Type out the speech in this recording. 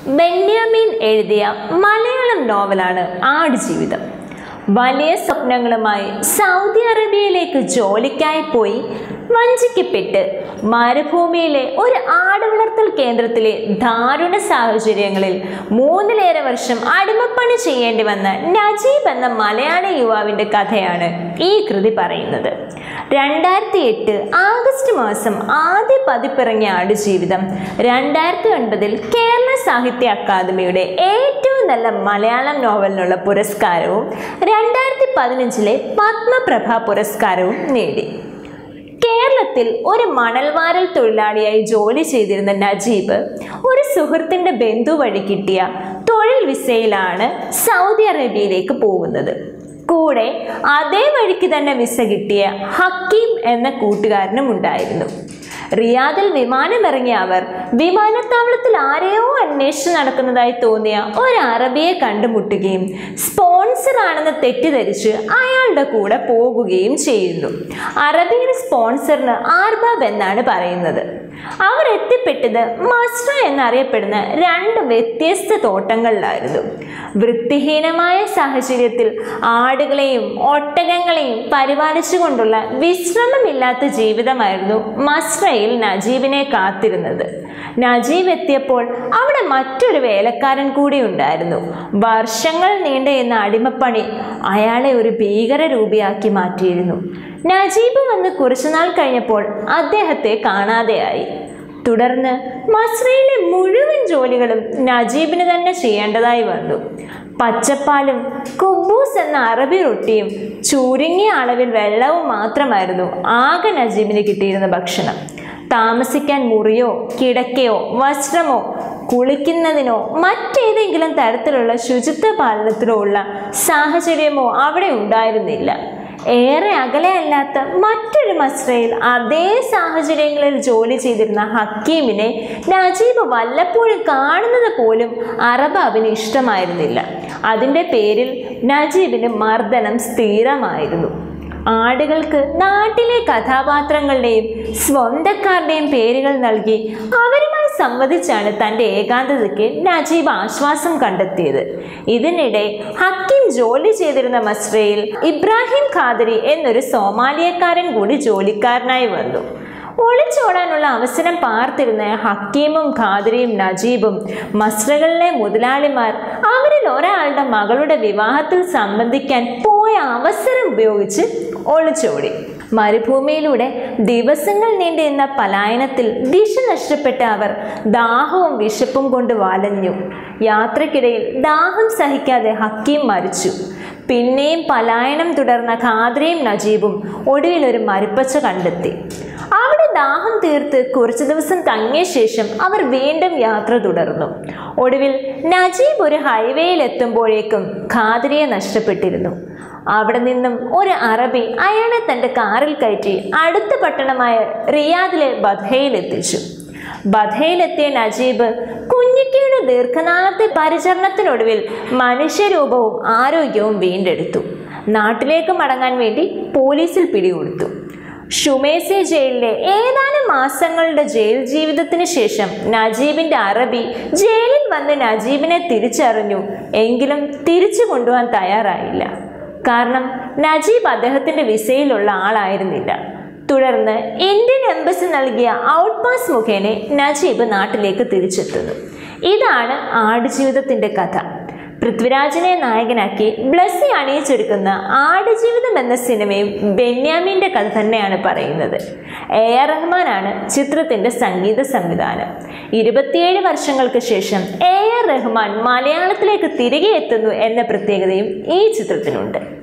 ബെന്യാമിൻ എഴുതിയ മലയാളം നോവലാണ് ആടുജീവിതം വലിയ സ്വപ്നങ്ങളുമായി സൗദി അറേബ്യയിലേക്ക് ജോലിക്കായി പോയി വഞ്ചിക്കപ്പെട്ട് മരുഭൂമിയിലെ ഒരു ആടുവളർത്തൽ കേന്ദ്രത്തിലെ ദാരുണ സാഹചര്യങ്ങളിൽ മൂന്നിലേറെ വർഷം അടിമപ്പണി ചെയ്യേണ്ടി വന്ന നജീബ് എന്ന മലയാളി യുവാവിൻ്റെ കഥയാണ് ഈ കൃതി പറയുന്നത് രണ്ടായിരത്തി എട്ട് ആഗസ്റ്റ് മാസം ആദ്യ പതിപ്പിറങ്ങിയ ആടുജീവിതം രണ്ടായിരത്തി ഒൻപതിൽ കേരള സാഹിത്യ അക്കാദമിയുടെ ഏറ്റവും നല്ല മലയാളം നോവലിനുള്ള പുരസ്കാരവും രണ്ടായിരത്തി പതിനഞ്ചിലെ പത്മപ്രഭ പുരസ്കാരവും നേടി കേരളത്തിൽ ഒരു മണൽവാരൽ തൊഴിലാളിയായി ജോലി ചെയ്തിരുന്ന നജീബ് ഒരു സുഹൃത്തിൻ്റെ ബന്ധു വഴി കിട്ടിയ തൊഴിൽ വിസയിലാണ് സൗദി അറേബ്യയിലേക്ക് പോകുന്നത് കൂടെ അതേ വഴിക്ക് തന്നെ വിസ കിട്ടിയ ഹക്കീം എന്ന കൂട്ടുകാരനും ഉണ്ടായിരുന്നു റിയാദിൽ വിമാനമിറങ്ങിയ അവർ വിമാനത്താവളത്തിൽ ആരെയോ അന്വേഷിച്ച് നടക്കുന്നതായി തോന്നിയ ഒരു അറബിയെ കണ്ടുമുട്ടുകയും സ്പോൺസർ ആണെന്ന് തെറ്റിദ്ധരിച്ച് അയാളുടെ കൂടെ പോകുകയും ചെയ്യുന്നു അറബിയുടെ സ്പോൺസറിന് ആർബാബ് എന്നാണ് പറയുന്നത് അവർ എത്തിപ്പെട്ടത് മസ്ര എന്നറിയപ്പെടുന്ന രണ്ട് വ്യത്യസ്ത തോട്ടങ്ങളിലായിരുന്നു വൃത്തിഹീനമായ സാഹചര്യത്തിൽ ആടുകളെയും ഒട്ടകങ്ങളെയും പരിപാലിച്ചുകൊണ്ടുള്ള വിശ്രമമില്ലാത്ത ജീവിതമായിരുന്നു മസ്രയിൽ നജീബിനെ കാത്തിരുന്നത് നജീബ് എത്തിയപ്പോൾ അവിടെ മറ്റൊരു വേലക്കാരൻ കൂടി ഉണ്ടായിരുന്നു വർഷങ്ങൾ നീണ്ടുനിന്ന അടിമപ്പണി അയാളെ ഒരു ഭീകര രൂപിയാക്കി മാറ്റിയിരുന്നു നജീബ് വന്ന് കുറച്ചുനാൾ കഴിഞ്ഞപ്പോൾ അദ്ദേഹത്തെ കാണാതെയായി തുടർന്ന് മസ്രയിലെ മുഴുവൻ ജോലികളും നജീബിന് തന്നെ ചെയ്യേണ്ടതായി വന്നു പച്ചപ്പാലും കുബൂസ് എന്ന അറബി റൊട്ടിയും ചുരുങ്ങിയ അളവിൽ വെള്ളവും മാത്രമായിരുന്നു ആകെ നജീബിന് കിട്ടിയിരുന്ന ഭക്ഷണം താമസിക്കാൻ മുറിയോ കിടക്കയോ വസ്ത്രമോ കുളിക്കുന്നതിനോ മറ്റേതെങ്കിലും തരത്തിലുള്ള ശുചിത്വ പാലനത്തിനോ ഉള്ള സാഹചര്യമോ അവിടെ ഉണ്ടായിരുന്നില്ല ഏറെ അകലെയല്ലാത്ത മറ്റൊരു മസ്രയിൽ അതേ സാഹചര്യങ്ങളിൽ ജോലി ചെയ്തിരുന്ന ഹക്കീമിനെ നജീബ് വല്ലപ്പോഴും കാണുന്നത് പോലും അറബാബിന് ഇഷ്ടമായിരുന്നില്ല അതിൻ്റെ പേരിൽ നജീബിന് മർദ്ദനം സ്ഥിരമായിരുന്നു ആടുകൾക്ക് നാട്ടിലെ കഥാപാത്രങ്ങളുടെയും സ്വന്തക്കാരുടെയും പേരുകൾ നൽകി അവരുമായി സംവദിച്ചാണ് തൻ്റെ ഏകാന്തതയ്ക്ക് നജീബ് ആശ്വാസം കണ്ടെത്തിയത് ഇതിനിടെ ഹക്കീം ജോലി ചെയ്തിരുന്ന മസ്രയിൽ ഇബ്രാഹിം ഖാദരി എന്നൊരു സോമാലിയക്കാരൻ കൂടി ജോലിക്കാരനായി വന്നു ഒളിച്ചോടാനുള്ള അവസരം പാർത്തിരുന്ന ഹക്കീമും ഖാദിരിയും നജീബും മസ്രകളിലെ മുതലാളിമാർ അവരിൽ ഒരാളുടെ മകളുടെ വിവാഹത്തിൽ സംബന്ധിക്കാൻ പോയ അവസരം ഉപയോഗിച്ച് ഒളിച്ചോടി മരുഭൂമിയിലൂടെ ദിവസങ്ങൾ നീണ്ടുനിന്ന പലായനത്തിൽ ദിശ നഷ്ടപ്പെട്ട അവർ ദാഹവും വിശപ്പും കൊണ്ട് വലഞ്ഞു യാത്രക്കിടയിൽ ദാഹം സഹിക്കാതെ ഹക്കീം മരിച്ചു പിന്നെയും പലായനം തുടർന്ന ഖാദ്രയും നജീബും ഒടുവിൽ ഒരു മരുപ്പച്ച കണ്ടെത്തി അവിടെ ദാഹം തീർത്ത് കുറച്ചു ദിവസം തങ്ങിയ ശേഷം അവർ വീണ്ടും യാത്ര തുടർന്നു ഒടുവിൽ നജീബ് ഒരു ഹൈവേയിൽ എത്തുമ്പോഴേക്കും ഖാദിരിയെ നഷ്ടപ്പെട്ടിരുന്നു അവിടെ നിന്നും ഒരു അറബി അയാളെ തൻ്റെ കാറിൽ കയറ്റി അടുത്ത പട്ടണമായ റിയാദിലെ ബധയിൽ എത്തിച്ചു ബധയിലെത്തിയ നജീബ് കുഞ്ഞിക്കയുടെ ദീർഘനാളത്തെ പരിചരണത്തിനൊടുവിൽ മനുഷ്യരൂപവും ആരോഗ്യവും വീണ്ടെടുത്തു നാട്ടിലേക്ക് മടങ്ങാൻ വേണ്ടി പോലീസിൽ പിടികൊടുത്തു ഷുമേസെ ജയിലിലെ ഏതാനും മാസങ്ങളുടെ ജയിൽ ജീവിതത്തിന് ശേഷം നജീബിന്റെ അറബി ജയിലിൽ വന്ന് നജീബിനെ തിരിച്ചറിഞ്ഞു എങ്കിലും തിരിച്ചു കൊണ്ടുപോകാൻ തയ്യാറായില്ല കാരണം നജീബ് അദ്ദേഹത്തിന്റെ വിസയിലുള്ള ആളായിരുന്നില്ല തുടർന്ന് ഇന്ത്യൻ എംബസി നൽകിയ ഔട്ട് പാസ് മുഖേന നജീബ് നാട്ടിലേക്ക് തിരിച്ചെത്തുന്നു ഇതാണ് ആടുജീവിതത്തിന്റെ കഥ പൃഥ്വിരാജിനെ നായകനാക്കി ബ്ലസ്സി അണിയിച്ചൊരുക്കുന്ന ആടുജീവിതം എന്ന സിനിമയും ബെന്യാമിൻ്റെ കഥ തന്നെയാണ് പറയുന്നത് എ ആർ റഹ്മാനാണ് ചിത്രത്തിൻ്റെ സംഗീത സംവിധാനം ഇരുപത്തിയേഴ് വർഷങ്ങൾക്ക് ശേഷം എ ആർ റഹ്മാൻ മലയാളത്തിലേക്ക് തിരികെ എത്തുന്നു എന്ന പ്രത്യേകതയും ഈ ചിത്രത്തിനുണ്ട്